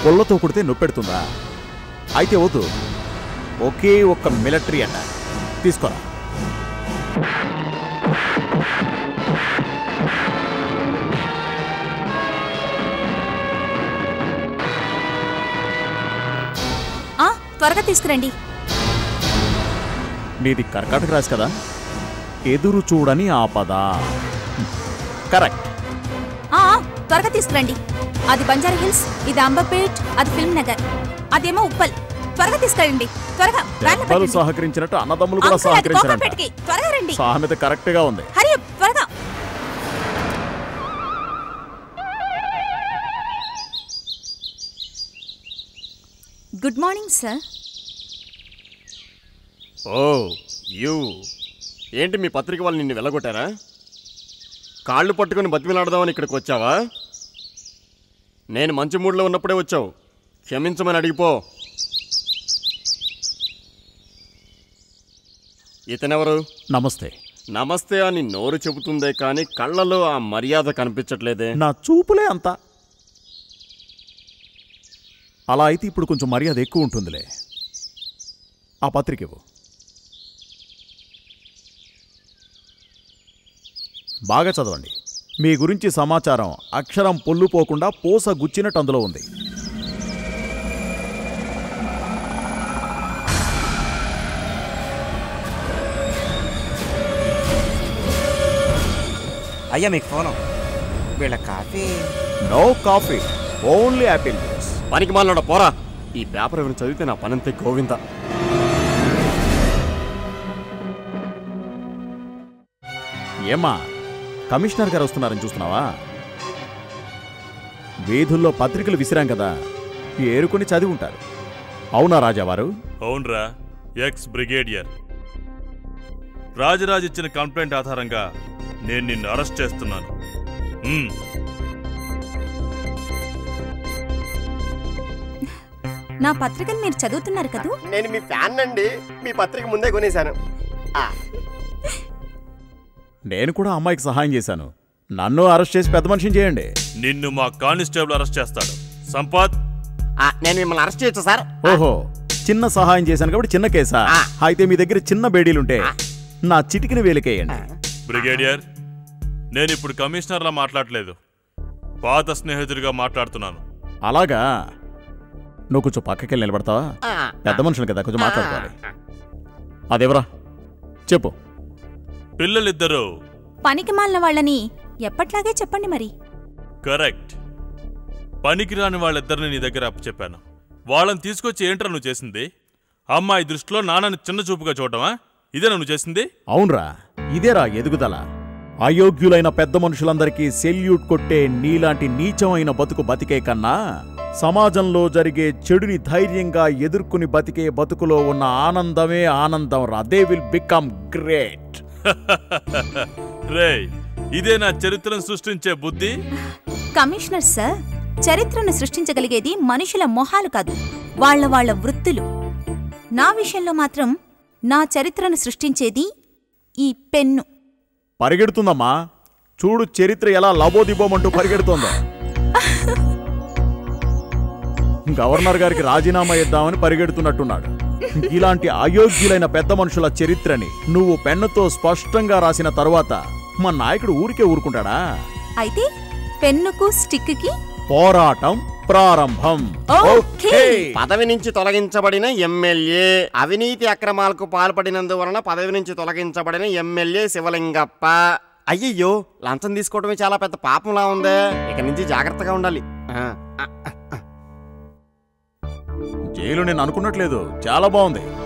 పుల్లతో కొడితే నొప్పెడుతుందా అయితే వద్దు ఒకే ఒక్క మిలిటరీ అట తీసుకోరా ఆ త్వరగా తీసుకురండి నీది కర్కాటక రాసి కదా ఎదురు చూడని ఆపద కరెక్ట్ ఆ ఆ, త్వరగా తీసుకురండి అది బంజారా హిల్స్ ఇది అంబర్పేట్ అది ఫిల్మ్ నగర్ అదేమో ఉప్పల్ త్వరగా తీసుకురండి త్వరగా వ్యాన్లో దెబ్బలు పెట్టండి. సహకరించినట్టు అన్నదమ్ములు కూడా అంకుల్, అది సహకరించారంట కోకాపేటకి. త్వరగా రండి సామెత కరెక్ట్ గా ఉంది హరి త్వరగా గుడ్ మార్నింగ్ సార్ ఓ యూ ఏంటి మీ పత్రిక వాళ్ళు నిన్ను వెళ్ళగొట్టారా కాళ్ళు పట్టుకొని బతిమిలాడదామని ఇక్కడికి వచ్చావా నేను మంచి మూడ్లో ఉన్నప్పుడే వచ్చావు క్షమించమని అడిగిపో ఇతనెవరు నమస్తే నమస్తే అని నోరు చెబుతుందే కానీ కళ్ళలో ఆ మర్యాద కనిపించట్లేదే నా చూపులే అంత అలా అయితే ఇప్పుడు కొంచెం మర్యాద ఎక్కువ ఉంటుందిలే ఆ పత్రిక ఇవ్వు బాగా చదవండి మీ గురించి సమాచారం అక్షరం పొల్లుపోకుండా పూస గుచ్చినట్టు అందులో ఉంది అయ్యా మీకు ఫోను వీళ్ళ coffee no coffee only apple juice పనికి మాలనాడ పోరా ఈ పేపర్ ఎవరిని చదివితే నా పనంతే గోవింద ఏమ్మా కమిషనర్ గారు వస్తున్నారని చూస్తున్నావా వీధుల్లో పత్రికలు విసిరాం కదా ఏరుకొని చదివి ఉంటారు అవునా రాజావారు అవునరా ఎక్స్ బ్రిగేడియర్ రాజరాజ్ ఇచ్చిన కంప్లైంట్ ఆధారంగా నేను నిన్ను అరెస్ట్ చేస్తున్నాను మ్మ్. నా పత్రికను మీరు చదువుతున్నారు కదూ నేను మీ ఫ్యాన్ అండి మీ పత్రిక ముందే కొనేశాను నేను కూడా అమ్మాయికి సహాయం చేశాను నన్ను అరెస్ట్ చేసి పెద్ద మనిషిని చేయండి నిన్ను మా కానిస్టేబుల్ అరెస్ట్ చేస్తాడు సంపత్ నేను మిమ్మల్ని అరెస్ట్ చేయొచ్చు సార్ ఓహో చిన్న సహాయం చేశాను కాబట్టి చిన్న కేసా ఆ. అయితే మీ దగ్గర చిన్న బేడీలుంటే నా చిటికిన వేలికేయండి బ్రిగేడియర్ నేను ఇప్పుడు కమిషనర్లా మాట్లాడలేదు పాత స్నేహితుడిగా మాట్లాడుతున్నాను అలాగా నువ్వు కొంచెం పక్కకెళ్ళి నిలబడతావా పెద్ద మనుషులు కదా కొంచెం మాట్లాడుకోవాలి అదేవరా చెప్పు పిల్లలిద్దరూ పనికి మాలిన వాళ్ళని ఎప్పట్లాగే చెప్పండి మరి కరెక్ట్ పనికిరాని వాళ్ళిద్దరిని నీ దగ్గర అప్పచెప్పాను వాళ్ళని తీసుకొచ్చి ఏంట్రా నువ్వు చేసింది అమ్మాయి దృష్టిలో నాన్నని చిన్న చూపుగా చూడటమా ఇదేనా నువ్వు చేసింది అవునరా ఇదేరా ఎదుగుదల అయోగ్యులైన పెద్ద మనుషులందరికీ సెల్యూట్ కొట్టే నీలాంటి నీచమైన బతుకు బతికే కన్నా సమాజంలో జరిగే చెడుని ధైర్యంగా ఎదుర్కొని బతికే బతుకులో ఉన్న ఆనందమే ఆనందం రా దే విల్ బికమ్ గ్రేట్ రేయ్ ఇదే నా చరిత్రను సృష్టించే బుద్ధి కమిషనర్ సార్ చరిత్రను సృష్టించగలిగేది మనుషుల మొహాలు కాదు వాళ్ళ వాళ్ళ వృత్తులు నా విషయంలో మాత్రం నా చరిత్రను సృష్టించేది ఈ పెన్ను పరిగెడుతుందమ్మా చూడు చరిత్ర ఎలా లబోదిబోమంటూ పరిగెడుతోందో గవర్నర్ గారికి రాజీనామా ఇద్దామని పరిగెడుతున్నట్టున్నాడు ఇలాంటి అయోగ్యులైన పెద్ద మనుషుల చరిత్రని నువ్వు పెన్నుతో స్పష్టంగా రాసిన తరువాత మా నాయకుడు ఊరికే ఊరుకుంటాడా అయితే పెన్నుకు స్టిక్కి పోరాటం ప్రారంభం ఓకే. పదవి నుంచి తొలగించబడిన ఎమ్మెల్యే అవినీతి అక్రమాలకు పాల్పడినందువలన పదవి నుంచి తొలగించబడిన ఎమ్మెల్యే శివలింగప్ప అయ్యయ్యో లంచం తీసుకోవడమే చాలా పెద్ద పాపంలా ఉందే ఇక నుంచి జాగ్రత్తగా ఉండాలి ఆ, ఆ, జైలు నేను అనుకున్నట్లేదు చాలా బాగుంది